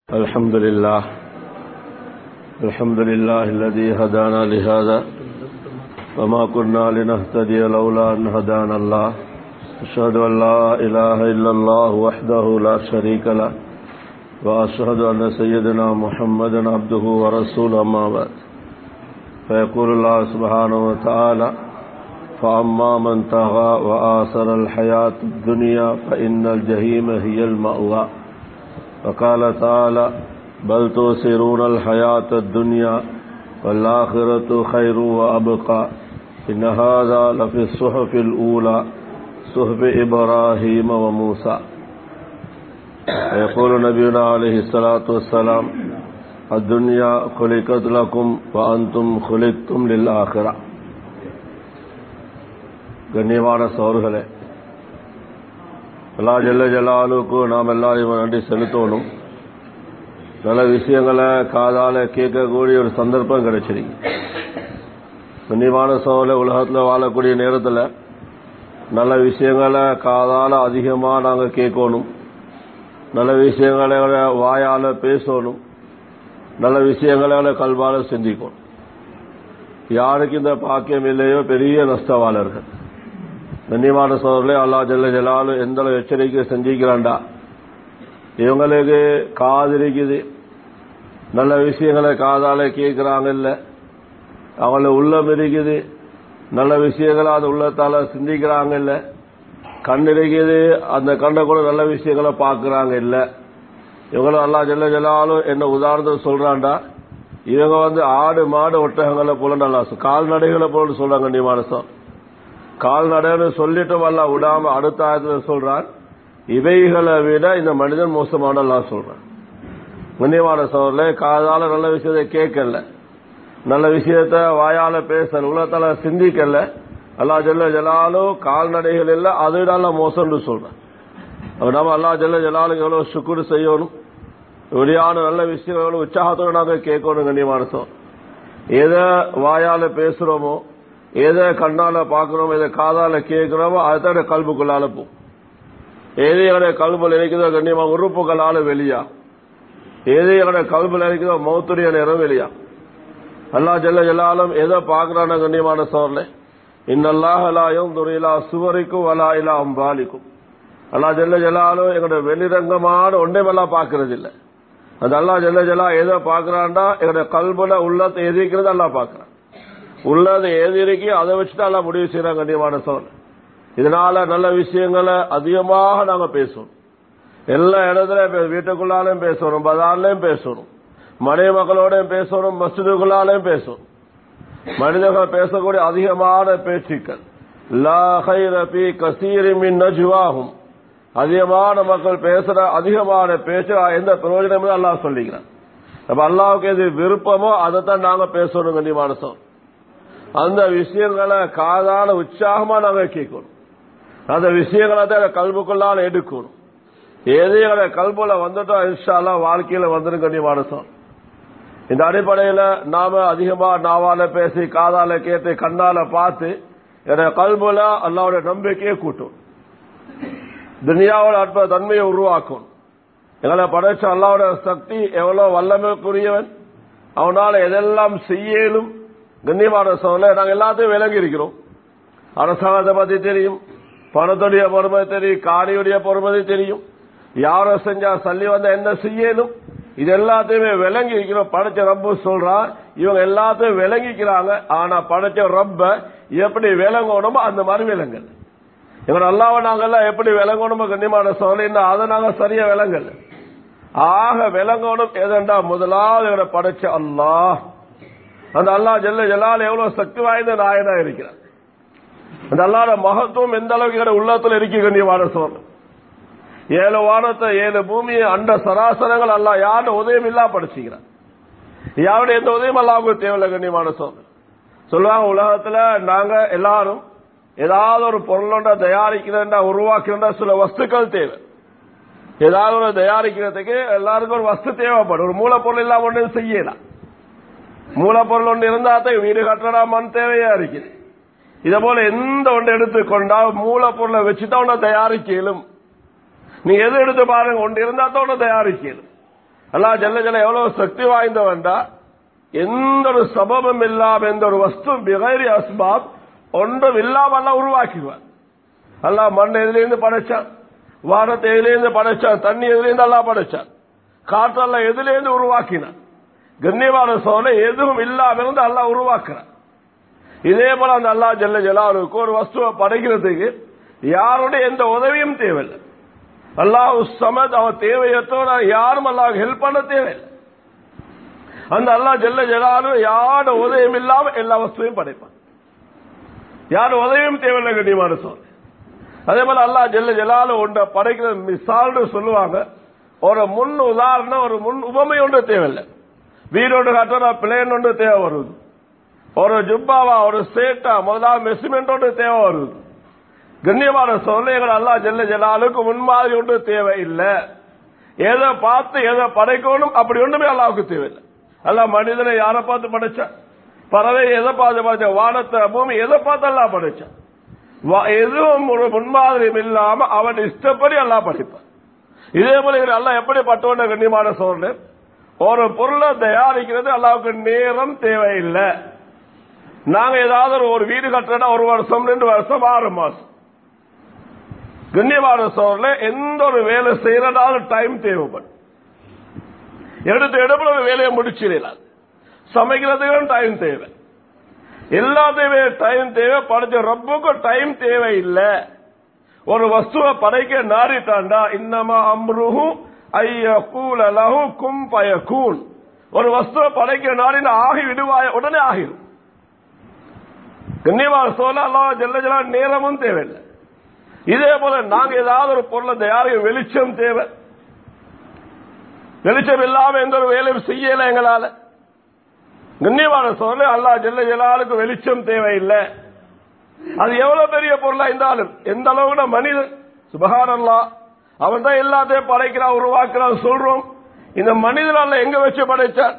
الحمد لله الحمد لله الذي هدانا لهذا وما كنا لنهتدي لولا أن هدانا الله أشهد أن لا إله إلا الله وحده لا شريك له وأشهد أن سيدنا محمدا عبده ورسوله أما بعد فيقول الله سبحانه وتعالى فأما من طغى وآثر الحياة الدنيا فإن الجحيم هي المأوى وقال تعالى بل تؤثرون الحياة الدنيا والآخرة خير وأبقى إن هذا لفي الصحف الأولى صحف إبراهيم وموسى يقول نبينا عليه الصلاة والسلام الدنيا خلقت لكم وأنتم خلقتم للآخرة கண்ணியமான சோர்களே எல்லா ஜெல்ல ஜலாலுக்கு நாம் எல்லாரையும் நன்றி செலுத்தணும் நல்ல விஷயங்களை காதால கேட்கக்கூடிய ஒரு சந்தர்ப்பம் கிடைச்சிருக்கு கண்ணியமான சோழ உலகத்தில் வாழக்கூடிய நேரத்தில் நல்ல விஷயங்களை காதால அதிகமாக நாங்கள் கேட்கணும் நல்ல விஷயங்களை வாயால் பேசணும் நல்ல விஷயங்களை கல்வால சிந்திக்கணும் யாருக்கு இந்த பாக்கியம் இல்லையோ பெரிய நஷ்டவாளர்கள் கண்ணியமான சோழர்களே அல்லா ஜல்ல ஜலாலு எந்த அளவு எச்சரிக்கை செஞ்சிக்கிறான்டா இவங்களுக்கு காது இருக்குது நல்ல விஷயங்களை காதால கேட்கிறாங்க இல்ல அவங்கள உள்ளம் இருக்குது நல்ல விஷயங்களை அது உள்ளத்தால சிந்திக்கிறாங்க இல்ல கண் இருக்குது அந்த கண்ணை கூட நல்ல விஷயங்களை பார்க்கறாங்க இல்ல இவங்களும் அல்லா ஜல்ல ஜலாலும் என்ன உதாரணத்தை சொல்றான்டா இவங்க வந்து ஆடு மாடு ஒட்டகங்களை போல நல்லா கால்நடைகளை போல சொல்றாங்க கண்ணியமான சோழ கால்நடைன்னு சொல்லிட்டு வல்ல விடாம அடுத்த ஆயத்துல சொல்றான் இவைகளை விட இந்த மனிதன் மோசமான எல்லாம் சொல்றான் முன்னியமான சோழர்ல காதால நல்ல விஷயத்தை கேட்கல நல்ல விஷயத்த வாயால பேசல உலகத்தால சிந்திக்கல அல்லா ஜல்ல ஜலாலும் கால்நடைகள் இல்ல அது நல்ல மோசம்னு சொல்றேன் நாம அல்லா ஜல்ல ஜலாலுக்கு எவ்வளவு சுக்குடு செய்யணும் வெளியான நல்ல விஷயம் எவ்வளவு உற்சாகத்தோடு நாங்க கேட்கணும் கண்ணியமான சோழர் எதை வாயால பேசுறோமோ எதை கண்ணால பாக்குறோமோ எதை காதால கேட்கிறோமோ அதுதான் கல்புக்குள்ளால போ எது எங்களுடைய கல்புல இருக்குதோ கண்ணியமா உறுப்புகளால வெளியா எது எங்களுடைய கல்புல இருக்குதோ மௌத்துடைய நேரம் வெளியா அல்லா ஜல்ல ஜலாலும் எதை பாக்குறான கண்ணியமான சோர்ல இன்னல்லாஹலாயும் துறையிலா சுவரிக்கும் வலா இலா அம்பாலிக்கும் அல்லா ஜல்ல ஜலாலும் எங்களுடைய வெளிரங்கமான ஒன்றைமெல்லாம் பாக்குறது இல்லை அது அல்லா ஜல்ல ஜலா எதை பாக்குறான்டா எங்களுடைய கல்புல உள்ளத்தை எதிர்க்கிறது அல்லா பாக்குறான் உள்ளதை ஏது இருக்கோ அதை வச்சுட்டு எல்லாம் முடிவு செய்யறாங்க கண்ணியமான சொல் இதனால நல்ல விஷயங்களை அதிகமாக நாங்க பேசணும் எல்லா இடத்துல வீட்டுக்குள்ளாலையும் பேசணும் பதார்லயும் பேசணும் மனைவி மக்களோடையும் பேசணும் மசிதுக்குள்ளாலையும் பேசணும் மனிதர்கள் பேசக்கூடிய அதிகமான பேச்சுக்கள் நஜுவாகும் அதிகமான மக்கள் பேசுற அதிகமான பேச்சு எந்த பிரயோஜனமும் அல்லா சொல்லிக்கிறான் அப்ப அல்லாவுக்கு எது விருப்பமோ அதைத்தான் நாங்க பேசணும் கண்ணியமான சொல் அந்த விஷயங்களை காதால உற்சாகமா நாங்க கேட்கணும் அந்த விஷயங்களை தான் கல்புக்குள்ளால எடுக்கணும் ஏதோ எங்களை கல்புல வந்துட்டோம் இன்ஷால்லா வாழ்க்கையில வந்துடும் கண்ணியமான சொல் இந்த அடிப்படையில நாம அதிகமா நாவால பேசி காதால கேட்டு கண்ணால பார்த்து என்னோட கல்புல அல்லாவுடைய நம்பிக்கையை கூட்டும் துனியாவோட அற்ப தன்மையை உருவாக்கும் எங்களை படைச்ச அல்லாவோட சக்தி எவ்வளவு வல்லமைக்குரியவன் அவனால எதெல்லாம் செய்யலும் கண்ணியமான சொல்ல நாங்க எல்லாத்தையும் விளங்கி இருக்கிறோம் அரசாங்கத்தை பத்தி தெரியும் பணத்துடைய பொறுமதி தெரியும் காணியுடைய பொறுமதி தெரியும் யாரோ செஞ்சா சல்லி வந்தா என்ன செய்யணும் இது எல்லாத்தையுமே விளங்கி இருக்கிறோம் படைச்ச ரப்பு சொல்றான் இவங்க எல்லாத்தையும் விளங்கிக்கிறாங்க ஆனா படைச்ச ரப்ப எப்படி விளங்கணுமோ அந்த மாதிரி விலங்கல் இவங்க அல்லாவ நாங்கெல்லாம் எப்படி விளங்கணுமோ கண்ணியமான சொல்ல அதை நாங்க சரியா விளங்கல ஆக விளங்கணும் எதண்டா முதலாவது இவரை படைச்ச அல்லாஹ் அந்த அல்லா ஜல்ல ஜலால் எவ்வளவு சக்தி வாய்ந்த நாயனா இருக்கிறார் அந்த அல்லாட மகத்துவம் எந்த அளவுக்கு உள்ளத்துல இருக்கு கண்ணியமான சோழ ஏழு வானத்தை ஏழு பூமியை அண்ட சராசரங்கள் அல்லா யாரும் உதயம் இல்லா படிச்சுக்கிறார் யாருடைய எந்த உதயம் அல்லாவுக்கு தேவையில்லை கண்ணியமான சோழ சொல்லுவாங்க உலகத்துல நாங்க எல்லாரும் ஏதாவது ஒரு பொருளோட தயாரிக்கிறா உருவாக்குறா சில வஸ்துக்கள் தேவை ஏதாவது ஒரு தயாரிக்கிறதுக்கு எல்லாருக்கும் ஒரு வஸ்து தேவைப்படும் ஒரு மூலப்பொருள் இல்லாம ஒன்று செய்யலாம் மூலப்பொருள் ஒன்று இருந்தா தான் வீடு கட்டடா மண் தேவையா இருக்குது இத போல எந்த ஒன்று எடுத்துக்கொண்டா மூலப்பொருளை வச்சுதான் ஒன்று தயாரிக்கலும் நீங்க எது எடுத்து பாருங்க ஒன்று இருந்தா தான் ஒன்று தயாரிக்கலும் அல்லா ஜல்ல ஜல்ல எவ்வளவு சக்தி வாய்ந்தவன்டா எந்த ஒரு சபபம் இல்லாம எந்த ஒரு வஸ்து பிகைரி அஸ்பாப் ஒன்றும் இல்லாம எல்லாம் உருவாக்கிடுவான் அல்லா மண் எதுலேருந்து படைச்சான் வானத்தை எதுலேருந்து படைச்சான் தண்ணி எதுலேருந்து எல்லாம் படைச்சான் காற்றெல்லாம் எதுலேருந்து உருவாக்கினான் கண்ணியமான சோழ எதுவும் இல்லாம இருந்து அல்லா உருவாக்குறான் இதே போல அந்த அல்லா ஜல்ல ஜலாலுக்கு ஒரு வஸ்துவை படைக்கிறதுக்கு யாருடைய எந்த உதவியும் தேவையில்லை அல்லாஹ் சமத் அவன் தேவையற்றோட யாரும் அல்லாஹ் ஹெல்ப் பண்ண தேவையில்லை அந்த அல்லா ஜல்ல ஜலாலு யாரோட உதவியும் இல்லாம எல்லா வஸ்துவையும் படைப்பான் யார் உதவியும் தேவையில்லை கண்ணியமான சோழ அதே போல அல்லா ஜல்ல ஜலாலு ஒன்றை படைக்கிற மிசால்னு சொல்லுவாங்க ஒரு முன் உதாரணம் ஒரு முன் உபமை ஒன்று தேவையில்லை வீடோடு கட்டுற பிளேன் ஒன்று தேவை வருது ஒரு ஜுப்பாவா ஒரு சேட்டா முதலாவது மெசிமெண்ட் ஒன்று தேவை வருது கண்ணியமான சொல்லைகள் அல்லா ஜெல்ல ஜலாலுக்கு முன்மாதிரி ஒன்று தேவை இல்லை எதை பார்த்து எதை படைக்கணும் அப்படி ஒன்றுமே அல்லாவுக்கு தேவையில்லை அல்ல மனிதனை யாரை பார்த்து படைச்சான் பறவை எதை பார்த்து படைச்சா வானத்தை பூமி எதை பார்த்து எல்லாம் படைச்சான் எதுவும் ஒரு முன்மாதிரியும் இல்லாம அவன் இஷ்டப்படி எல்லாம் படைப்பான் இதே போல அல்லா எப்படி பட்டவன கண்ணியமான சொல்றேன் ஒரு பொருளை தயாரிக்கிறது அல்லாவுக்கு நேரம் தேவையில்லை நாங்க ஏதாவது ஒரு வீடு கட்டுறா ஒரு வருஷம் ரெண்டு வருஷம் ஆறு மாசம் கண்ணியமான சோழல எந்த ஒரு வேலை செய்யறதாலும் டைம் தேவைப்படும் எடுத்து எடுப்புல வேலையை முடிச்சிடலாம் சமைக்கிறதுக்கும் டைம் தேவை எல்லாத்தையுமே டைம் தேவை படைச்ச ரப்புக்கும் டைம் தேவை இல்லை ஒரு வஸ்துவை படைக்க நாடிட்டாண்டா இன்னமா அம்ருஹு ஐய கூல லஹு கும் பயக்கூன் ஒரு வஸ்துவை படைக்க நாடின ஆகி விடுவாய உடனே ஆகிடும் கண்ணியமான சோழ அல்லா ஜல்ல ஜலா நேரமும் தேவையில்லை இதே போல நாங்க ஏதாவது ஒரு பொருளை தயாரிக்க வெளிச்சம் தேவை வெளிச்சம் இல்லாம எந்த ஒரு வேலையும் செய்யல எங்களால கண்ணியமான சோழ அல்லா ஜல்ல ஜலாலுக்கு வெளிச்சம் தேவையில்லை அது எவ்வளவு பெரிய பொருளா இருந்தாலும் எந்த அளவுக்கு மனிதன் சுபகாரல்லா அவன் தான் எல்லாத்தையும் படைக்கிறான் உருவாக்குறான் சொல்றோம் இந்த மனிதனால எங்க வச்சு படைச்சான்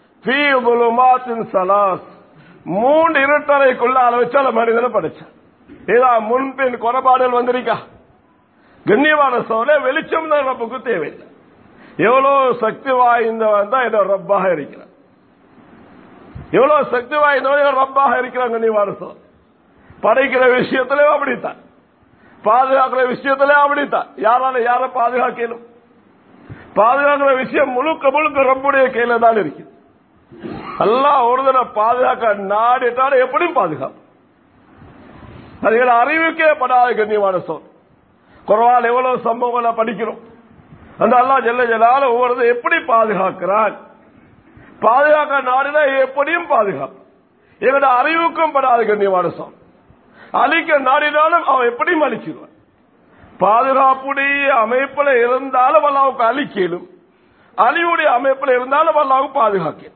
சலாஸ் மூன்று இருட்டறைக்குள்ள அதை வச்சால மனிதனை படைச்சான் ஏதா முன்பின் குறைபாடுகள் வந்திருக்கா கண்ணியமான சோழ வெளிச்சம் தான் ரப்புக்கு தேவையில்லை எவ்வளவு சக்தி வாய்ந்தவன் தான் என்னோட ரப்பாக இருக்கிறான் எவ்வளவு சக்தி வாய்ந்தவன் ரப்பாக இருக்கிறான் கண்ணியமான சோழ படைக்கிற விஷயத்திலே அப்படித்தான் பாதுகாக்கிற விஷயத்திலே அப்படித்தான் யாரால யார பாதுகாக்கணும் பாதுகாக்கிற விஷயம் முழுக்க முழுக்க ரப்புடைய கையில தான் இருக்கு அல்லா ஒருதனை பாதுகாக்க நாடிட்டாலும் எப்படியும் பாதுகாப்பு அதுகளை அறிவுக்கே படாத கண்ணியமான சொல் குரவால் எவ்வளவு சம்பவங்களை படிக்கிறோம் அந்த அல்லா ஜெல்ல ஜலால ஒவ்வொரு எப்படி பாதுகாக்கிறான் பாதுகாக்க நாடினா எப்படியும் பாதுகாப்பு எங்களோட அறிவுக்கும் படாத கண்ணியமான சொல் அழிக்க நாடினாலும் அவன் எப்படியும் அழிச்சிருவான் பாதுகாப்புடைய அமைப்புல இருந்தாலும் அல்லாவுக்கு அழிக்கலும் அழிவுடைய அமைப்புல இருந்தாலும் அல்லாவுக்கு பாதுகாக்கலும்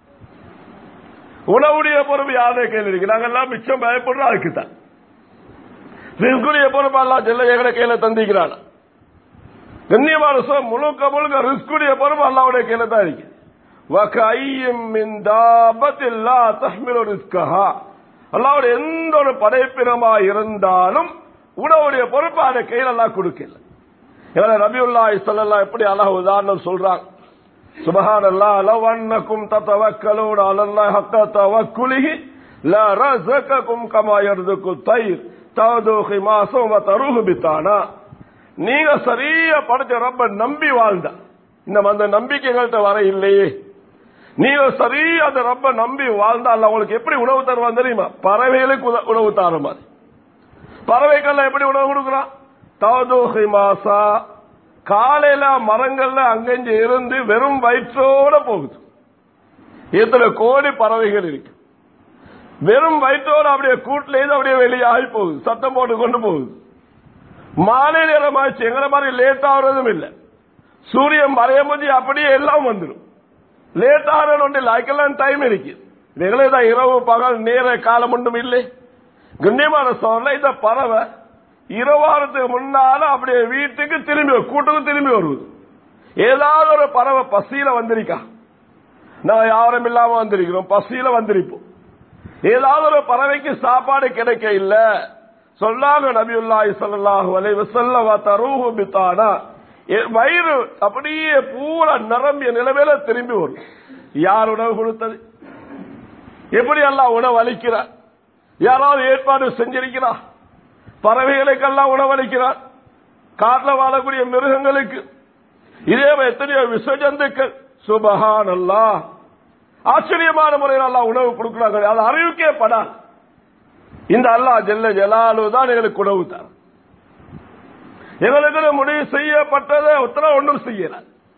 உணவுடைய பொறுப்பு யாருடைய கையில் இருக்கு நாங்கெல்லாம் மிச்சம் பயப்படுறோம் அதுக்கு தான் ரிஸ்குடைய பொறுப்பு அல்லா ஜெல்ல எங்கட கையில தந்திக்கிறான் கண்ணியமான சொல் முழுக்க முழுக்க ரிஸ்குடைய பொறுப்பு அல்லாவுடைய கையில தான் இருக்கு அல்லாவுடைய எந்த ஒரு படைப்பினமா இருந்தாலும் உணவுடைய பொறுப்பு அதை கையில் எல்லாம் கொடுக்கல இவர ரபியுல்லா இஸ்லாம் எப்படி அல்லாஹ் உதாரணம் சொல்றாங்க சுபஹான் அல்லா லவன்னக்கும் தத்தவக்கலூன் அலல்லாஹ் ஹக்க தவக்குலிஹி ல ரஸகக்கும் கமா யர்துகு தயிர் தது ஹிமாசம் வ தருஹு பித்தானா நீங்க சரியா படைச்ச ரப்ப நம்பி வாழ்ந்தா இந்த அந்த நம்பிக்கை எங்கள்கிட்ட வர இல்லையே நீங்க சரியா அந்த ரப்ப நம்பி வாழ்ந்தா அல்ல உங்களுக்கு எப்படி உணவு தருவான் தெரியுமா பறவைகளுக்கு உணவு தர மாதிரி பறவைகள்ல எப்படி உணவு கொடுக்குறான் தவதோகை மாசா காலையில மரங்கள்ல அங்கஞ்சு இருந்து வெறும் வயிற்றோட போகுது எத்தனை கோடி பறவைகள் இருக்கு வெறும் வயிற்றோட அப்படியே கூட்டுல இருந்து அப்படியே வெளியாகி போகுது சத்தம் போட்டு கொண்டு போகுது மாலை நேரம் ஆச்சு எங்களை மாதிரி லேட் ஆகுறதும் இல்லை சூரியன் மறையும் போது அப்படியே எல்லாம் வந்துடும் லேட் ஆகிறது ஒன்று லைக்கெல்லாம் டைம் இருக்கு எங்களே தான் இரவு பகல் நேர காலம் ஒன்றும் இல்லை கண்ணியமான சோழ இந்த பறவை இரவாரத்துக்கு முன்னால அப்படியே வீட்டுக்கு திரும்பி கூட்டுக்கு திரும்பி வருவது ஏதாவது ஒரு பறவை பசியில வந்திருக்கா நான் யாரும் இல்லாம வந்திருக்கிறோம் பசியில வந்திருப்போம் ஏதாவது ஒரு பறவைக்கு சாப்பாடு கிடைக்க இல்ல சொல்லாங்க நபியுல்லாஹி ஸல்லல்லாஹு அலைஹி வஸல்லம் தரூஹு பித்தானா எ- வயிறு அப்படியே பூரா நிரம்பிய நிலைமையில திரும்பி வரும் யார் உணவு கொடுத்தது எப்படி எல்லாம் உணவு அளிக்கிறார் யாராவது ஏற்பாடு செஞ்சிருக்கிறார் பறவைகளுக்கெல்லாம் உணவளிக்கிறார் காட்டுல வாழக்கூடிய மிருகங்களுக்கு இதே மாதிரி எத்தனையோ விசஜந்துக்கள் சுபஹான் அல்லாஹ் ஆச்சரியமான முறையில் அல்லாஹ் உணவு கொடுக்கிறாங்க அது அறிவிக்கே படாது இந்த அல்லாஹ் ஜெல்ல ஜலாலு தான் எங்களுக்கு உணவு தரும் எங்களுக்கு முடிவு செய்யப்பட்டதை உத்தரவு ஒன்றும் செய்யல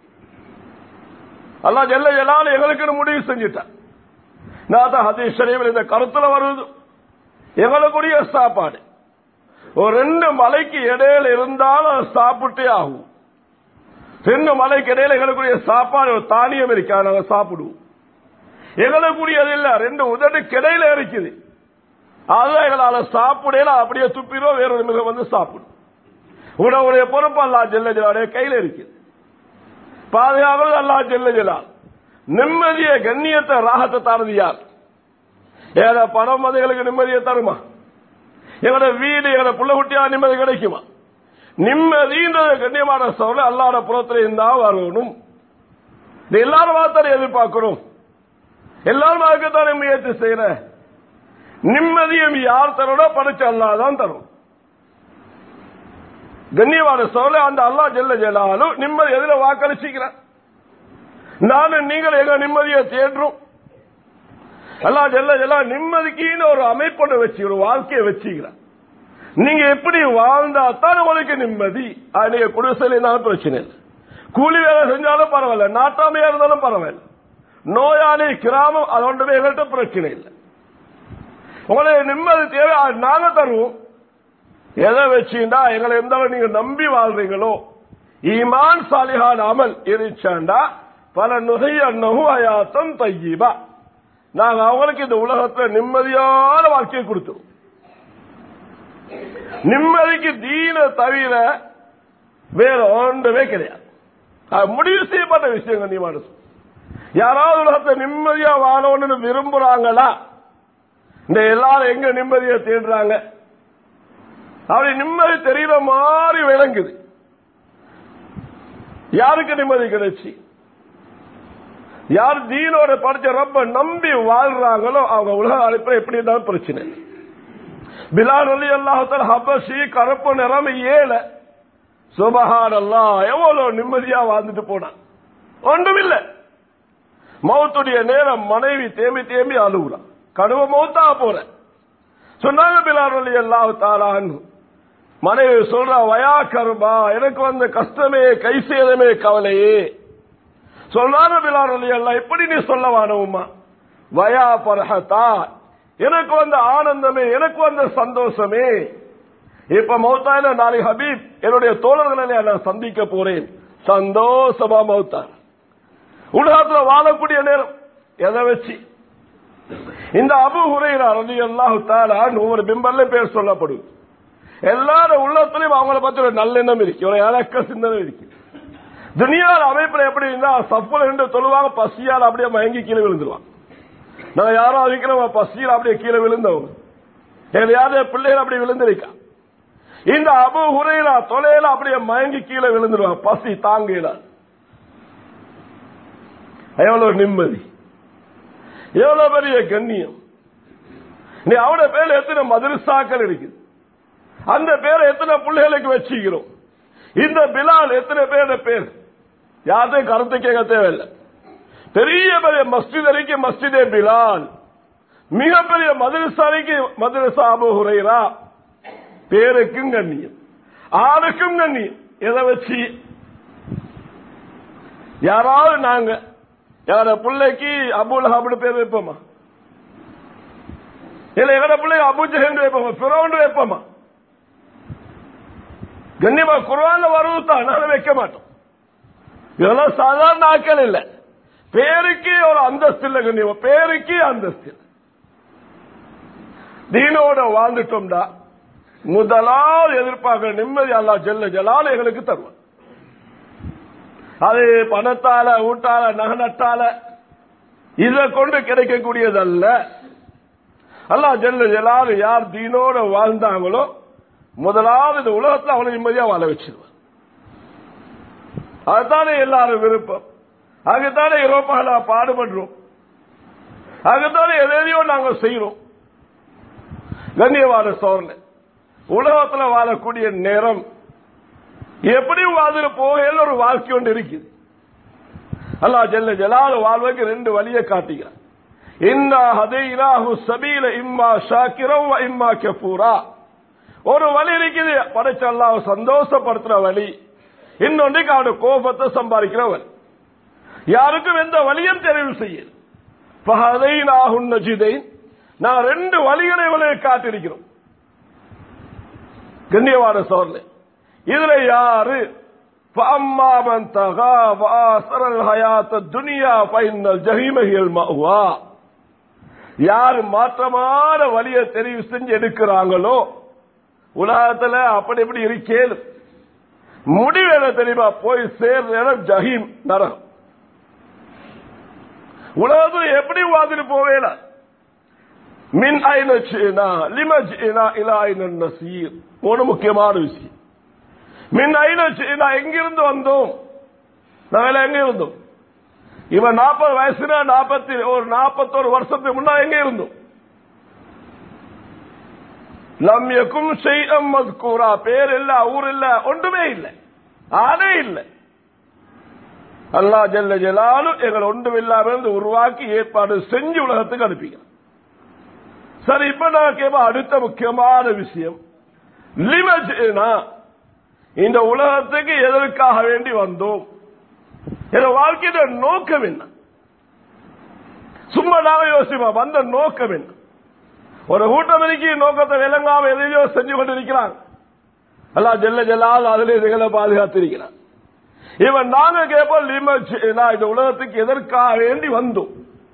அல்லாஹ் ஜெல்ல ஜலாலு எங்களுக்கு முடிவு செஞ்சுட்டார் நான் தான் ஹதீஸ் ஷரீஃபில் இந்த கருத்துல வருது எங்களுக்குரிய சாப்பாடு ஒரு ரெண்டு மலைக்கு இடையில இருந்தாலும் அது சாப்பிட்டே ஆகும் ரெண்டு மலைக்கு இடையில எங்களுக்குரிய சாப்பாடு ஒரு தானியம் இருக்கா நாங்க சாப்பிடுவோம் எங்களுக்குரியது இல்ல ரெண்டு உதடு கிடையில இருக்குது அதுதான் எங்களால சாப்பிடல அப்படியே துப்பிடும் வேறொரு மிருகம் வந்து சாப்பிடும் உணவுடைய பொறுப்பு அல்லா ஜெல்ல ஜலாடைய கையில இருக்குது பாதுகாக்கிறது அல்லா ஜெல்ல ஜலால் நிம்மதிய கண்ணியத்தை ராகத்தை தாரது யார் ஏதோ பணம் அதுகளுக்கு நிம்மதியை தருமா எங்களோட வீடு எங்களோட புள்ள குட்டியா நிம்மதி கிடைக்குமா நிம்மதின்றது கண்ணியமான சொல்ல அல்லாட புறத்துல இருந்தா வரணும் இது எல்லாரும் மாத்தான எதிர்பார்க்கணும் எல்லாரும் அதுக்குத்தானே முயற்சி செய்யற நிம்மதியும் யார் தரோட படைச்ச அல்லா தான் தரும் கண்ணியமான சொல்ல அந்த அல்லா ஜெல்ல ஜெல்லாலும் நிம்மதி எதுல வாக்களிச்சுக்கிறேன் நானும் நீங்கள் எங்க நிம்மதியை தேடுறோம் அல்லா ஜெல்ல ஜெல்லா நிம்மதிக்குன்னு ஒரு அமைப்பை வச்சு ஒரு வாழ்க்கையை வச்சுக்கிறேன் நீங்க எப்படி வாழ்ந்தா தான் உங்களுக்கு நிம்மதி அது நீங்க குடிசையினாலும் பிரச்சனை இல்லை கூலி வேலை செஞ்சாலும் பரவாயில்ல நாட்டாமையா இருந்தாலும் பரவாயில்ல நோயாளி கிராமம் அது ஒன்றுமே எங்கள்கிட்ட பிரச்சனை இல்லை உங்களுக்கு நிம்மதி தேவை அது நாங்க தருவோம் எதை வச்சுண்டா எங்களை எந்த அளவு நீங்க நம்பி வாழ்றீங்களோ ஈமான் சாலிஹான் அமல் இருச்சாண்டா பல நுகை அன்னகும் அயாத்தம் தையீபா நாங்க அவங்களுக்கு இந்த உலகத்துல நிம்மதியான வாழ்க்கையை கொடுத்துருவோம் நிம்மதிக்கு தீன தவிர வேற ஒன்றுமே கிடையாது அது முடிவு செய்யப்பட்ட விஷயம் கண்ணியமான சொல். யாராவது உலகத்தை நிம்மதியா வாழணும்னு விரும்புறாங்களா இந்த எல்லாரும் எங்க நிம்மதியை தேடுறாங்க அப்படி நிம்மதி தெரியற மாதிரி விளங்குது யாருக்கு நிம்மதி கிடைச்சி யார் தீனோட படிச்ச ரொம்ப நம்பி வாழ்றாங்களோ அவங்க உலக அழைப்பு எப்படி இருந்தாலும் பிரச்சனை இல்லை. பிலால் அலி அல்லாஹால ஹபசி கருப்பு நிறம் ஏழ சுபஹான் அல்லா எவ்வளவு நிம்மதியா வாழ்ந்துட்டு போனான் ஒன்றுமில்ல மௌத்துடைய நேரம் மனைவி தேம்பி தேம்பி அழுகுறான் கடுவ மௌத்தா போற சொன்னாங்க பிலால் அலி அல்லாஹு தாலான்னு மனைவி சொல்ற வயா கருபா எனக்கு வந்த கஷ்டமே கை சேதமே கவலையே சொன்னாரு பிலால் அலி அல்லா எப்படி நீ சொல்ல வானவுமா வயா பரஹதா எனக்கு வந்த ஆனந்தமே எனக்கு வந்த சந்தோஷமே இப்ப மௌத்தாயில நாளை ஹபீப் என்னுடைய தோழர்களை நான் சந்திக்க போறேன் சந்தோஷமா மௌத்தார் உலகத்துல வாழக்கூடிய நேரம் எதை வச்சு இந்த அபு ஹுரைரா ரலி அல்லாஹு தாலா ஒவ்வொரு பிம்பர்ல பேர் சொல்லப்படுது எல்லாரும் உள்ளத்திலையும் அவங்கள பத்தி ஒரு நல்லெண்ணம் இருக்கு ஒரு இலக்க சிந்தனை இருக்கு துனியார் அமைப்புல எப்படி இருந்தா சப்புல ரெண்டு தொழுவாங்க பசியால் அப்படியே மயங்கி கீழே விழுந்துருவாங்க நான் யாரோ அதிக்கிறோம் பசியில் அப்படியே கீழே விழுந்தவங்க எங்களையாவது பிள்ளைகள் அப்படி விழுந்திருக்கா இந்த அபு ஹுரையிலா தொலையில அப்படியே மயங்கி கீழே விழுந்துருவாங்க பசி தாங்கல எவ்வளவு நிம்மதி எவ்வளவு பெரிய கண்ணியம் நீ அவட பேர்ல எத்தனை மதுரசாக்கள் இருக்குது அந்த பேரை எத்தனை பிள்ளைகளுக்கு வச்சுக்கிறோம் இந்த பிலால் எத்தனை பேரோட பேர் யார்த்தையும் கருத்து கேட்க தேவையில்லை பெரிய பெரிய மஸ்ஜித் வரைக்கும் மஸ்ஜிதே பிலால் மிகப்பெரிய மதுரசாலைக்கு மதுரசா அபு ஹுரைரா பேருக்கும் கண்ணியம் ஆளுக்கும் கண்ணியம் எதை வச்சு யாராவது நாங்க யார பிள்ளைக்கு அபுல் ஹபுடு பேர் வைப்போமா இல்ல எங்கட பிள்ளைக்கு அபு ஜஹன் வைப்போமா பிறோண்டு வைப்போமா கண்ணியமா குர்ஆன்ல வருவது தான் நானும் வைக்க மாட்டோம் இதெல்லாம் சாதாரண ஆட்கள் இல்ல பேருக்கு ஒரு அந்தஸ்து இல்ல கண்ணியமா பேருக்கு அந்தஸ்து இல்ல தீனோட வாழ்ந்துட்டோம்டா முதலாவது எதிர்பார்க்கிற நிம்மதி அல்லா ஜெல்ல ஜலால எங்களுக்கு தருவான் அது பணத்தால ஊட்டால நகனட்டால இதை கொண்டு கிடைக்கக்கூடியதல்ல அல்லா ஜெல்ல ஜலாலு யார் தீனோட வாழ்ந்தாங்களோ முதலாவது இந்த உலகத்தில் அவனை நிம்மதியா வாழ வச்சிருவான் அதுதானே எல்லாரும் விருப்பம் அதுதானே ஐரோப்பால பாடுபடுறோம் அதுதானே எதையோ நாங்க செய்யறோம் கண்ணியவாத சோர்ல உலகத்துல வாழக்கூடிய நேரம் எப்படி வாழ்ந்துட்டு போகையில் ஒரு வாழ்க்கை ஒன்று இருக்குது அல்லா ஜல்ல ஜலால வாழ்வுக்கு ரெண்டு வழியை காட்டுகிறார் இன்னா ஹதைனாஹு சபீல இம்மா ஷாக்கிரம் வ இம்மா கஃபூரா ஒரு வழி இருக்குது படைச்ச அல்லாஹ் சந்தோஷப்படுத்துற வழி இன்னொன்றைக்கு அவனோட கோபத்தை சம்பாதிக்கிற வழி யாருக்கும் எந்த வழியும் தெரிவு செய்ய ஃபஹதைனாஹுன் நஜிதைன் நான் ரெண்டு வழிகளை இவனுக்கு காட்டிருக்கிறோம் கண்ணியவான சோர்ல இதுல யாரு فأما من طغى وآثر الحياة الدنيا فإن الجحيم هي المأوى யார் மாற்றமான வழியை தெரிவு செஞ்சு எடுக்கிறாங்களோ உலகத்துல அப்படி இப்படி இருக்கேன் முடிவு என்ன தெரியுமா போய் சேர்ற இடம் ஜஹீம் நரகம் உலகத்துல எப்படி வாழ்ந்துட்டு போவேல மின் ஐநா லிமஜ் இலா ஐன நசீர் ஒரு முக்கியமான விஷயம் மின் ஐநா எங்கிருந்து வந்தோம் நாங்கள் எங்க இருந்தோம் இவன் நாற்பது வயசுல நாற்பத்தி ஒரு நாற்பத்தோரு வருஷத்துக்கு முன்னா எங்க இருந்தோம் லம்யக்கும் செய்யம் மதுக்கூரா பேர் இல்ல ஊர் இல்ல ஒன்றுமே இல்லை ஆனே இல்லை அல்லா ஜல்ல ஜலாலும் எங்களை ஒன்றும் இல்லாம இருந்து உருவாக்கி ஏற்பாடு செஞ்சு உலகத்துக்கு அனுப்பிக்கிறோம் சரி இப்ப நான் கேட்ப அடுத்த முக்கியமான விஷயம் லிமஜ்னா இந்த உலகத்துக்கு எதற்காக வேண்டி வந்தோம் என் வாழ்க்கையோட நோக்கம் என்ன சும்மா நாம யோசிப்போம் வந்த நோக்கம் என்ன ஒரு கூட்டம் இருக்கு நோக்கத்தை விளங்காம எதையோ செஞ்சு கொண்டிருக்கிறாங்க அல்லா ஜெல்ல ஜெல்லால் அதுல இதுகளை பாதுகாத்திருக்கிறான் இவன் நாங்க கேட்போம் லிமச் இந்த உலகத்துக்கு எதற்காக வேண்டி வந்தோம்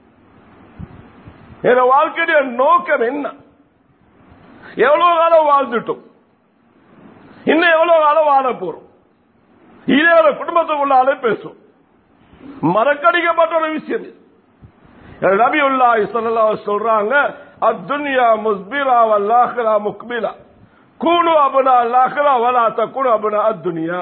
என் வாழ்க்கையுடைய நோக்கம் என்ன எவ்வளவு காலம் வாழ்ந்துட்டோம் இன்னும் எவ்வளவு காலம் வாழ போறோம் இதே ஒரு குடும்பத்துக்குள்ளாலே பேசும் மறக்கடிக்கப்பட்ட ஒரு விஷயம் இது நபி உள்ளா சொல்றாங்க அத்துன்யா முஸ்பிரா வல்லாஹ்ரா முக்பிலா கூணு அபுனா அல்லாஹ்ரா வலா தக்குனு அபுனா அத்துனியா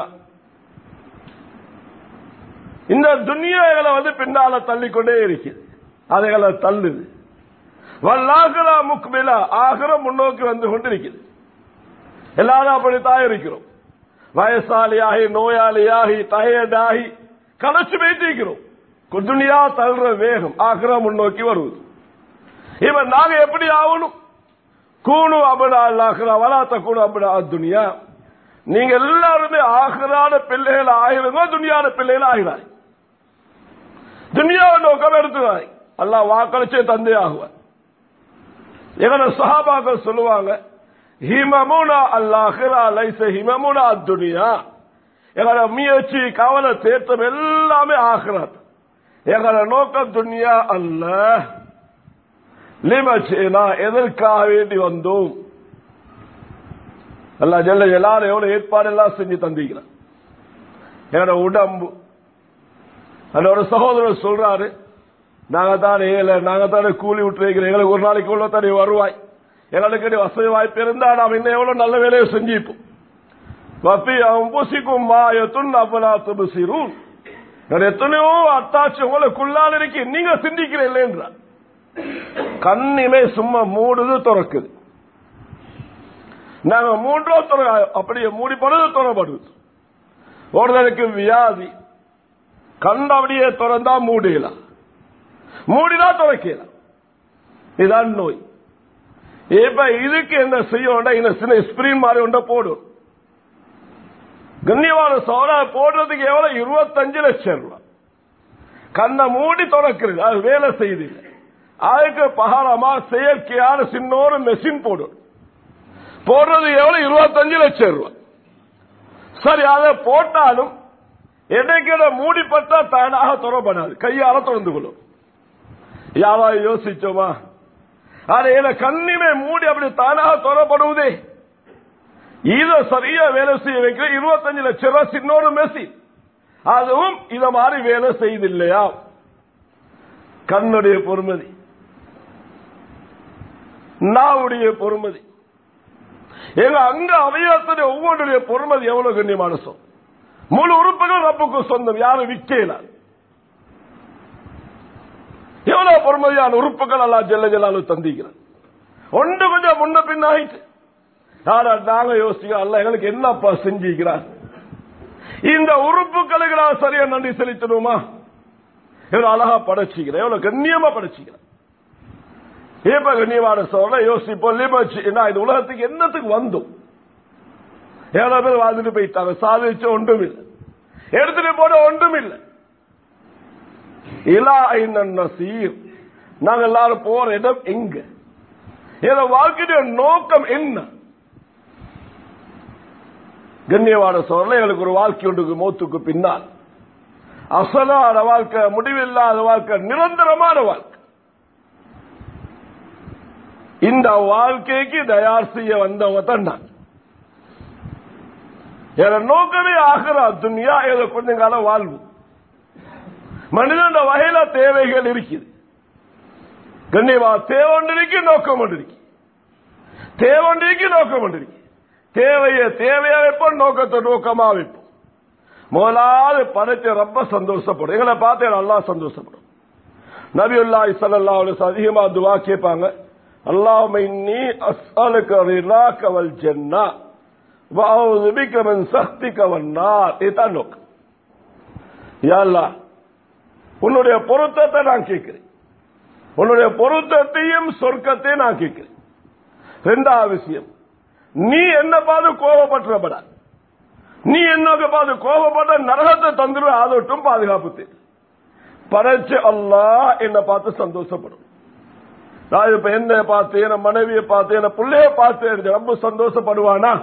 இந்த துனியாகளை வந்து பின்னால தள்ளிக்கொண்டே இருக்குது அதைகளை தள்ளுது வல்லாஹ்ரா முக்பிலா ஆகிரம் முன்னோக்கி வந்து கொண்டிருக்குது எல்லாரும் அப்படித்தான் இருக்கிறோம் வயசாலியாகி நோயாளியாகி டயர்டாகி களைச்சு வைத்திருக்கிறோம் துணியா தள்ளுற வேகம் ஆகிரா முன்னோக்கி வருவது இவன் நாங்க எப்படி ஆகணும் கூணு அபடா அல்லாஹ்ரா வலாத்த கூணு அபடா துனியா நீங்க எல்லாருமே ஆகிறான பிள்ளைகள் ஆகிருந்தோ துணியான பிள்ளைகள் ஆகிறாய் துனியாவை நோக்கம் எடுத்துவாய் அல்லாஹ் வாக்களிச்சே தந்தை ஆகுவார் எங்கட சஹாபாக்கள் சொல்லுவாங்க ஹிமமுனா அல்லாஹிரா லைச ஹிமமுனா அத்துனியா எங்களோட முயற்சி கவலை தேர்த்தம் எல்லாமே ஆகிறாத் எங்களோட நோக்கம் துனியா அல்ல லிமச்சேனா எதற்காக வேண்டி வந்தோம் அல்லா ஜல்ல எல்லாரும் எவ்வளவு ஏற்பாடு எல்லாம் செஞ்சு தந்திக்கிறான் என்னோட உடம்பு அந்த ஒரு சகோதரர் சொல்றாரு நாங்க தானே ஏல நாங்க தானே கூலி விட்டு வைக்கிறோம் எங்களுக்கு ஒரு நாளைக்கு உள்ள தானே வருவாய் எங்களுக்கு வசதி வாய்ப்பு இருந்தா நாம் இன்னும் எவ்வளவு நல்ல வேலையை செஞ்சிப்போம் வப்பி அம்புசிக்கும் மாயத்துன் அப்பலா துபுசிரும் எத்தனையோ அத்தாட்சி உங்களுக்குள்ளால் இருக்கு நீங்க சிந்திக்கிறீர்கள் என்றார் கண்ணிமே சும்மா மூடுது திறக்குது நாங்க மூன்றோ துற அப்படியே மூடிப்படுது துறப்படுது ஒருத்தருக்கு வியாதி கண் அப்படியே திறந்தா மூடிடலாம் மூடினா துறக்கலாம் இதான் நோய் இப்ப இதுக்கு என்ன செய்யும் இந்த சின்ன ஸ்பிரின் மாதிரி ஒன்றை போடும் கண்ணியமான சோழ போடுறதுக்கு எவ்வளவு இருபத்தஞ்சு லட்சம் ரூபாய் கண்ணை மூடி திறக்கிறது அது வேலை செய்யுது அதுக்கு பகாரமா செயற்கையான சின்னோரு மெஷின் போடும் போடுறது எவ்வளவு இருபத்தஞ்சு லட்சம் ரூபாய் சரி அதை போட்டாலும் என்னைக்கிட மூடிப்பட்டா தானாக துறப்படாது கையால திறந்து கொள்ளும் யாராவது யோசிச்சோமா ஆனா என கண்ணிமே மூடி அப்படி தானாக துறப்படுவதே இத சரியா வேலை செய்ய வைக்கிற இருபத்தஞ்சு லட்சம் ரூபாய் சின்னோரு மெஷின் அதுவும் இத மாதிரி வேலை செய்தில்லையா கண்ணுடைய பொறுமதி நாவுடைய பொறுமதி எங்க அங்க அவயத்துடைய ஒவ்வொன்றுடைய பொறுமதி எவ்வளவு கண்ணியமான சொல் முழு உறுப்புகள் ரப்புக்கு சொந்தம் யாரும் விற்கல எவ்வளவு பொறுமதியான உறுப்புகள் எல்லாம் ஜெல்ல ஜெல்லாலு தந்திக்கிறார் ஒன்று கொஞ்சம் முன்ன பின்ன ஆயிட்டு யாரா நாங்க யோசிக்கிறோம் அல்ல எங்களுக்கு என்னப்பா செஞ்சிக்கிறார் இந்த உறுப்புகளுக்கு நான் சரியா நன்றி செலுத்தணுமா எவ்வளவு அழகா படைச்சிக்கிறேன் எவ்வளவு கண்ணியமா படைச்சிக்கிறேன் இப்ப கண்ணியமான சொல்ல யோசிப்போம் லிபச்சு என்ன இது உலகத்துக்கு என்னத்துக்கு வந்தோம் எவ்வளவு பேர் வாழ்ந்துட்டு போயிட்டாங்க சாதிச்சு ஒன்றும் இல்லை எடுத்துட்டு போன ஒன்றும் இல்லை இலா நசீர் நாங்க எல்லாரும் போற இடம் எங்க என வாழ்க்கையுடைய நோக்கம் என்ன கண்ணியமான சொல்ல எங்களுக்கு ஒரு வாழ்க்கை உண்டு மோத்துக்கு பின்னால் அசலான வாழ்க்கை முடிவில்லாத வாழ்க்கை நிரந்தரமான வாழ்க்கை இந்த வாழ்க்கைக்கு தயார் செய்ய வந்தவங்க தான் நான் என் நோக்கமே ஆகிறா துன்யா ஏதோ கொஞ்ச காலம் வாழ்வு மனிதன் வகையில தேவைகள் இருக்குது கண்ணியமா தேவொன்றிருக்கு நோக்கம் ஒன்றிருக்கு தேவொன்றிருக்கு நோக்கம் ஒன்றிருக்கு தேவையை தேவையா வைப்போம் நோக்கத்தை நோக்கமா வைப்போம் முதலாவது படைச்ச ரொம்ப சந்தோஷப்படும் எங்களை பார்த்து நல்லா சந்தோஷப்படும் நபியுல்லாஹி ஸல்லல்லாஹு அலைஹி வஸல்லம் அதிகமா துவா கேட்பாங்க அல்லாஹும்ம இன்னி அஸ்அலுக ரிலாக வல் ஜன்னah வஅஊது பிக மின் சஹ்திக வன் நார் இதான் நோக்கம் யா அல்லாஹ் உன்னுடைய பொருத்தத்தை நான் கேட்கிறேன் உன்னுடைய பொருத்தத்தையும் சொர்க்கத்தையும் நான் கேட்கிறேன் ரெண்டாவது விஷயம் நீ என்ன பார்த்து கோபப்பட்டுறப்படா நீ என்ன பார்த்து கோபப்பட்ட நரகத்தை தந்துரு அதொட்டும் பாதுகாப்பு தேவை படைச்சு அல்லா என்ன பார்த்து சந்தோஷப்படும் நான் இப்ப என்ன பார்த்து என் மனைவியை பார்த்து என் பிள்ளைய பார்த்து ரொம்ப சந்தோஷப்படுவானா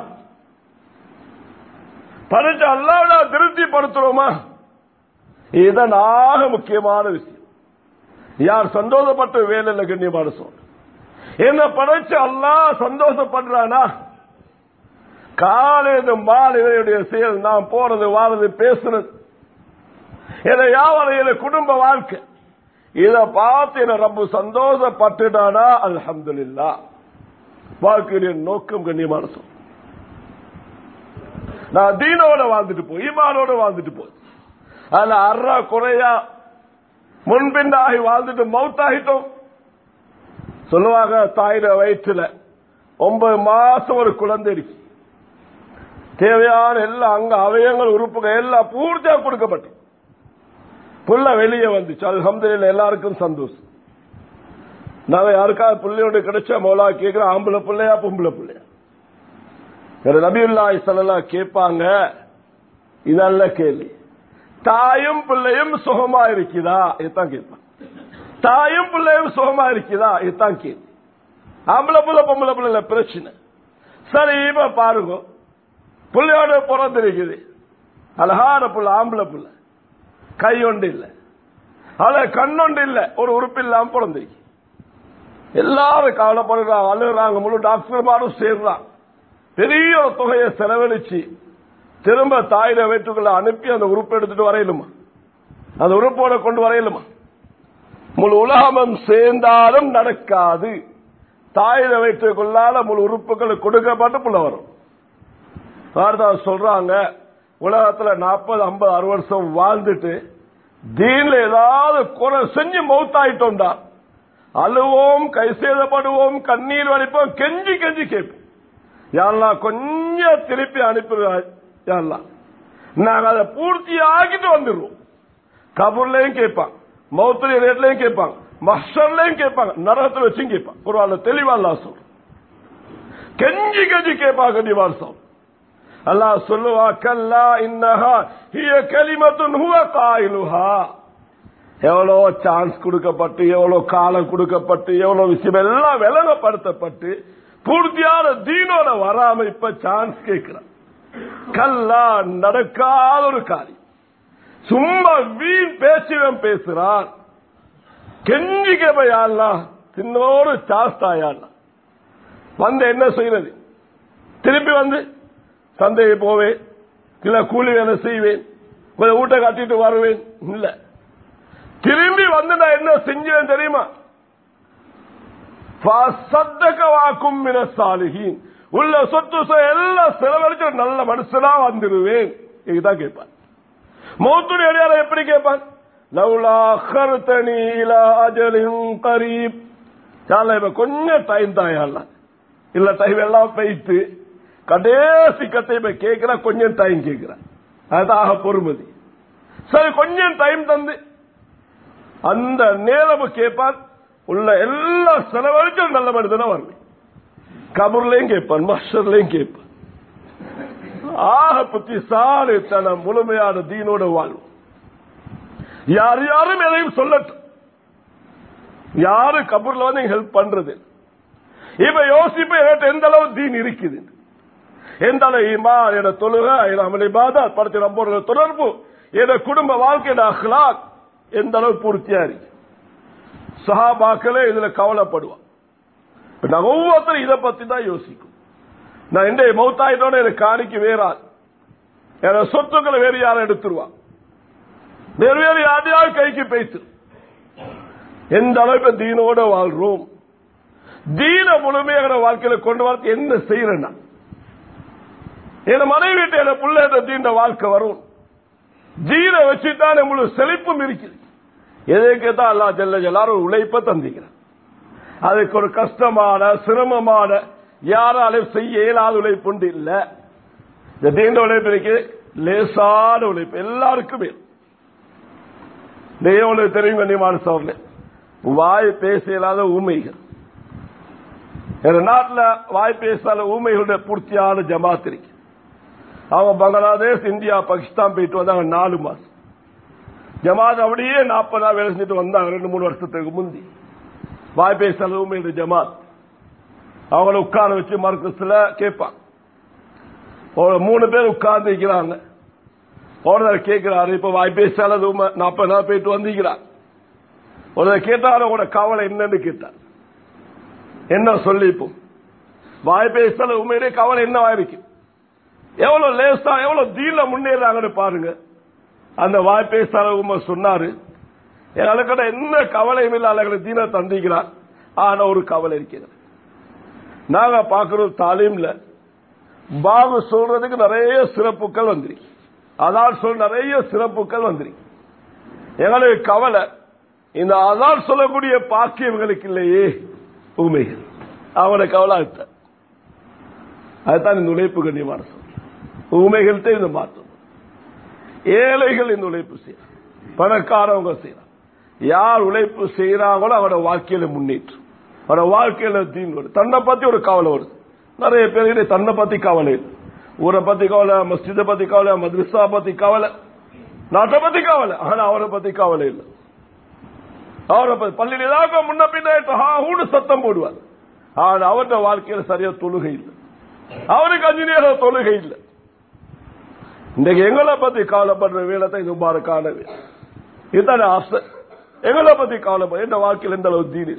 படைச்சு அல்லாவிட திருப்திப்படுத்துறோமா இதுதான் ஆக முக்கியமான விஷயம் யார் சந்தோஷப்பட்ட வேலையில் கண்ணியமான சொல் என்ன படைச்சு அல்லா சந்தோஷப்படுறானா காலையில மாலையுடைய செயல் நாம் போறது வாரது பேசுறது இதை யாவரையில குடும்ப வாழ்க்கை இதை பார்த்து என்ன ரொம்ப சந்தோஷப்பட்டுட்டானா அல்ஹம்துலில்லா வாழ்க்கையுடைய நோக்கம் கண்ணியமான சொல் நான் தீனோட வாழ்ந்துட்டு போய் ஈமானோட வாழ்ந்துட்டு போய் அதுல அறா குறையா முன்பின்னாகி வாழ்ந்துட்டு மவுத்தாகிட்டோம் சொல்லுவாங்க தாயிர வயிற்றுல ஒன்பது மாசம் ஒரு குழந்தை இருக்கு தேவையான எல்லா அங்க அவயங்கள் உறுப்புகள் எல்லாம் பூர்த்தியா கொடுக்கப்பட்டு புள்ள வெளியே வந்துச்சு அல்ஹம்துலில்லாஹ் எல்லாருக்கும் சந்தோஷம் நாங்க யாருக்காவது பிள்ளையோட கிடைச்சா மௌலா கேட்கிற ஆம்பளை பிள்ளையா பொம்பளை பிள்ளையா நபியுல்லாஹி ஸல்லல்லாஹு கேட்பாங்க இதல்ல கேள்வி தாயும் பிள்ளையும் சுகமா இருக்குதா இதுதான் கேட்பான் தாயும் பிள்ளையும் சுகமா இருக்குதா இதுதான் கேள்வி ஆம்பளை புள்ள பொம்பளை பிள்ளை பிரச்சனை சரி இப்ப பாருங்க பிள்ளையோட பிறந்திருக்குது அழகான புள்ள ஆம்பளை புள்ள கை ஒன்று இல்ல அத கண்ணொண்டு இல்ல ஒரு உறுப்பு இல்லாம பிறந்திருக்கு எல்லாரும் கவலைப்படுறாங்க அழுகுறாங்க முழு டாக்டர்மாரும் சேர்றாங்க பெரிய ஒரு தொகையை செலவழிச்சு திரும்ப தாயிட வயிற்றுக்குள்ள அனுப்பி அந்த உறுப்பு எடுத்துட்டு வரையிலுமா அந்த உறுப்போட கொண்டு வரையிலுமா முழு உலகமும் சேர்ந்தாலும் நடக்காது தாயிட வயிற்றுக்குள்ளால முழு உறுப்புகள் கொடுக்கப்பட்டு புள்ள வரும் வார்த்தா சொல்றாங்க உலகத்துல நாற்பது ஐம்பது அறுபது வருஷம் வாழ்ந்துட்டு தீன்ல ஏதாவது குறை செஞ்சு மௌத்தாயிட்டோம்டா அழுவோம் கை சேதப்படுவோம் கண்ணீர் வலிப்போம் கெஞ்சி கெஞ்சி கேட்போம் யாரெல்லாம் கொஞ்சம் திருப்பி அனுப்பிடுறாங்க யாரெல்லாம் நாங்க அதை பூர்த்தி ஆகிட்டு வந்துடுவோம் கபூர்லயும் கேட்பாங்க மௌத்திரி ரேட்லயும் கேட்பாங்க மஸ்டர்லயும் கேட்பாங்க நரகத்தில் வச்சும் கேட்பாங்க ஒரு தெளிவா அல்லா சொல் கெஞ்சி கெஞ்சி கேட்பாங்க கண்டிப்பா சொல் அல்லாஹ் சொல்லுவா கல்லா இன்னஹா ஹிய கலிமத்துன் ஹுவ காயிலுஹா எவ்வளோ சான்ஸ் கொடுக்கப்பட்டு எவ்வளவு காலம் கொடுக்கப்பட்டு எவ்வளவு விஷயம் எல்லாம் விளங்கப்படுத்தப்பட்டு பூர்த்தியான தீனோட வராம இப்ப சான்ஸ் கேட்கிறான் கல்லா நடக்காத ஒரு காரியம் சும்மா வீண் பேச்சுவன் பேசுறான் கெஞ்சி கேப்பையாள்லாம் சின்னோடு சாஸ்தாயாள்லாம் வந்து என்ன செய்யறது திருப்பி வந்து சந்தையை போவேன் இல்ல கூலி வேலை செய்வேன் கொஞ்சம் வீட்டை கட்டிட்டு வருவேன் இல்ல திரும்பி வந்து நான் என்ன செஞ்சேன் தெரியுமா வாக்கும் சாலிகின் உள்ள சொத்து எல்லாம் செலவழிச்சு நல்ல மனுஷனா வந்துடுவேன் இதுதான் கேட்பான் மௌத்துடைய அடையாளம் எப்படி கேட்பான் லவ்லா அஹர்தனி இலா அஜலின் கரீப் யாழ்லா இப்ப கொஞ்சம் டைம் தான் யாழ்லா இல்ல டைம் எல்லாம் போயிட்டு கடைசி கத்தை இப்ப கேட்கிற கொஞ்சம் டைம் கேட்கிற அதுதான் ஆக பொறுமதி சரி கொஞ்சம் டைம் தந்து அந்த நேரம் கேட்பான் உள்ள எல்லா செலவழிச்சும் நல்ல மனிதனா வரணும் கபூர்லயும் கேட்பான் மஷர்லயும் கேட்பான் ஆக புத்திசாலித்தனம் முழுமையான தீனோட வாழ்வு யார் யாரும் எதையும் சொல்லட்டும் யாரு கபூர்ல வந்து ஹெல்ப் பண்றது இப்ப யோசிப்பு என்கிட்ட எந்த அளவு தீன் இருக்குது எந்த அளவு ஈமா என தொழுக என அமளி பாதா படத்தில் நம்போட தொடர்பு என குடும்ப வாழ்க்கையோட அஹ்லாக் எந்த அளவு பூர்த்தியா இருக்கு சஹாபாக்களே இதுல கவலைப்படுவான் நான் ஒவ்வொருத்தரும் இதை பத்தி தான் யோசிக்கும் நான் எந்த மௌத்தாயிட்டோட எனக்கு காணிக்கு வேறால் என சொத்துக்களை வேறு யாரும் எடுத்துருவான் வேறு வேறு யாரையாவது கைக்கு பேசு எந்த அளவுக்கு தீனோட வாழ்றோம் தீன முழுமையான வாழ்க்கையில கொண்டு வரது என்ன செய்யறேன்னா என் மனைவி என் பிள்ளை தீண்ட வாழ்க்கை வரும் தீன வச்சுதான் முழு செழிப்பும் இருக்குது எதுக்கு தான் அல்லா ஜல்ல எல்லாரும் உழைப்ப தந்திக்கிறான் அதுக்கு ஒரு கஷ்டமான சிரமமான யாராலும் செய்ய இயலாத உழைப்பு உண்டு இல்ல இந்த தீண்ட உழைப்பு இருக்கு லேசான உழைப்பு எல்லாருக்குமே உங்களுக்கு தெரியும் கண்ணியமான சோர்ல வாய் பேச இயலாத ஊமைகள் எங்க நாட்டில் வாய் பேசாத ஊமைகளுடைய பூர்த்தியான ஜமாத் இருக்கு அவங்க பங்களாதேஷ் இந்தியா பாகிஸ்தான் போயிட்டு வந்தாங்க நாலு மாசம் ஜமாத் அப்படியே நாற்பதா வேலை செஞ்சுட்டு வந்தாங்க ரெண்டு மூணு வருஷத்துக்கு முந்தி வாய் பேசாத ஊமையுடைய ஜமாத் அவங்கள உட்கார வச்சு மர்க்கஸ்ல கேட்பான் ஒரு மூணு பேர் உட்கார்ந்து இருக்கிறாங்க ஒருத்தர் கேட்கிறாரு இப்ப வாய் பேசாத ஊமை நாற்பது நாள் போயிட்டு வந்திருக்கிறார் ஒருத்தர் கேட்டாரு உங்களோட கவலை என்னன்னு கேட்டார் என்ன சொல்லி இப்போ வாய் பேசாத உண்மையிலே கவலை என்னவா இருக்கு எவ்வளவு லேசா எவ்வளவு தீல முன்னேறாங்கன்னு பாருங்க அந்த வாய் பேசாத உண்மை சொன்னாரு எங்களுக்கு என்ன கவலையும் இல்லை எங்களுக்கு தீன தந்திக்கிறார் ஆனா ஒரு கவலை இருக்கிறது நாங்க பாக்குறது தாலீம்ல பாபு சொல்றதுக்கு நிறைய சிறப்புகள் வந்திருக்கு அதான் சொல் நிறைய சிறப்புகள் வந்திருக்கு எங்களுக்கு கவலை இந்த அதான் சொல்லக்கூடிய பாக்கியங்களுக்கு இல்லையே உண்மைகள் அவனை கவலை அதுதான் அதுதான் இந்த உழைப்பு கண்ணியமான சொல் உண்மைகள்கிட்ட இந்த மாற்றம் ஏழைகள் இந்த உழைப்பு செய்யறாங்க பணக்காரவங்க செய்யறாங்க யார் உழைப்பு செய்யறாங்களோ அவனோட வாழ்க்கையில முன்னேற்றம் அவனோட வாழ்க்கையில தீன் வருது தன்னை பத்தி ஒரு கவலை வருது நிறைய பேருக்கு தன்னை பத்தி கவலை இல்லை ஊரை பத்தி கவலை மஸ்ஜிதை பத்தி கவலை மദ്രസா பத்தி கவலை நாட்டை பத்தி கவலை ஆனா அவரை பத்தி கவலை இல்லை அவரை பத்தி பள்ளியில் ஏதாவது முன்ன பின்ன சத்தம் போடுவார் ஆனா அவருடைய வாழ்க்கையில சரியா தொழுகை இல்லை அவருக்கு அஞ்சு நேரம் தொழுகை இல்லை இன்றைக்கு எங்களை பத்தி கவலைப்படுற வேலை தான் இது முபாரக்கான வேலை இதுதானே ஆசை எங்களை பத்தி கவலைப்பட எந்த வாழ்க்கையில் எந்த அளவு தீனி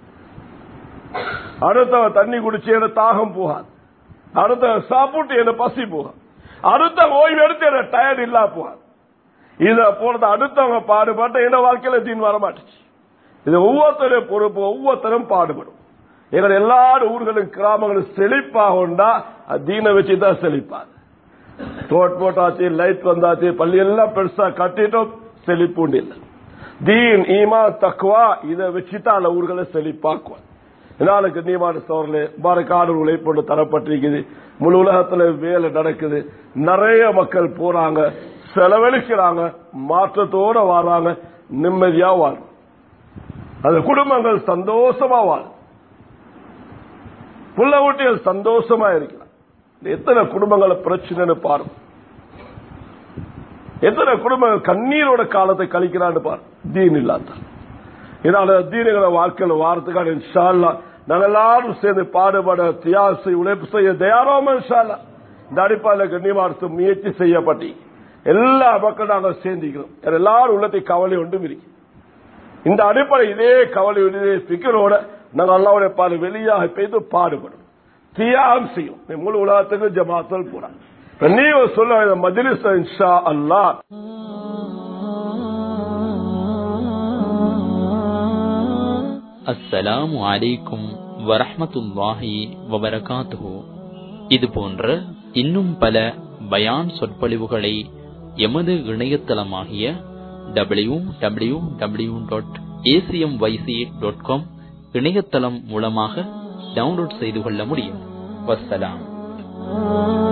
அடுத்தவன் தண்ணி குடிச்சு என்ன தாகம் போகாது அடுத்தவன் சாப்பிட்டு என்ன பசி போகாது அடுத்த ஓய்வு எடுத்து என்ன டயர்ட் இல்லா போகாது இத போனது அடுத்தவங்க பாடுபட்ட என்ன வாழ்க்கையில தீன் வர மாட்டுச்சு இது ஒவ்வொருத்தரும் பொறுப்பு ஒவ்வொருத்தரும் பாடுபடும் எங்க எல்லாரும் ஊர்களும் கிராமங்களும் செழிப்பாக உண்டா தீனை வச்சுதான் செழிப்பாது ரோட் போட்டாச்சு லைட் வந்தாச்சு பள்ளி எல்லாம் பெருசா கட்டிட்டோம் செழிப்பு உண்டு இல்லை தீன் ஈமா தக்குவா இதை வச்சுதான் அந்த ஊர்களை செழிப்பாக்குவான் நாளுக்கு நீமான சோர்ல பாரக்காடு உழைப்பு தரப்பட்டிருக்குது முழு உலகத்துல வேலை நடக்குது நிறைய மக்கள் போறாங்க செலவழிக்கிறாங்க மாற்றத்தோட வாழ்றாங்க நிம்மதியா வாழும் அந்த குடும்பங்கள் சந்தோஷமா வாழும் புள்ள ஊட்டிகள் சந்தோஷமா இருக்கிறாங்க எத்தனை குடும்பங்கள பிரச்சனைன்னு பாருங்க எத்தனை குடும்பங்கள் கண்ணீரோட காலத்தை கழிக்கிறான்னு பாரு தீன் இல்லாத இதனால தீனங்களை வாழ்க்கையில வாரத்துக்கான இன்ஷால்லா நாங்கள் எல்லாரும் சேர்ந்து பாடுபட தியாகம் செய்ய உழைப்பு செய்ய தயாராம இன்ஷால்லா இந்த அடிப்படையில் கண்ணியமார்த்து முயற்சி செய்யப்பட்டி எல்லா மக்கள் நாங்கள் சேர்ந்திக்கிறோம் எல்லாரும் உள்ளத்தை கவலை ஒன்றும் இருக்கு இந்த அடிப்படை இதே கவலை இதே பிக்கரோட நாங்கள் அல்லாவுடைய பாடு வெளியாக பெய்து பாடுபடும் தியாகம் செய்யும் முழு உலகத்துக்கு ஜமாத்தல் போறாங்க நீ சொல்ல மஜ்லிஸ் இன்ஷா அல்லாஹ் அஸ்ஸலாமு அலைக்கும் வரஹ்மத்துல்லாஹி வபரகாத்துஹு இது போன்ற இன்னும் பல பயான் சொற்பொழிவுகளை எமது இணையதளமாகிய W W W dot A C M Y C dot com இணையதளம் மூலமாக டவுன்லோட் செய்து கொள்ள முடியும் வஸ்ஸலாம்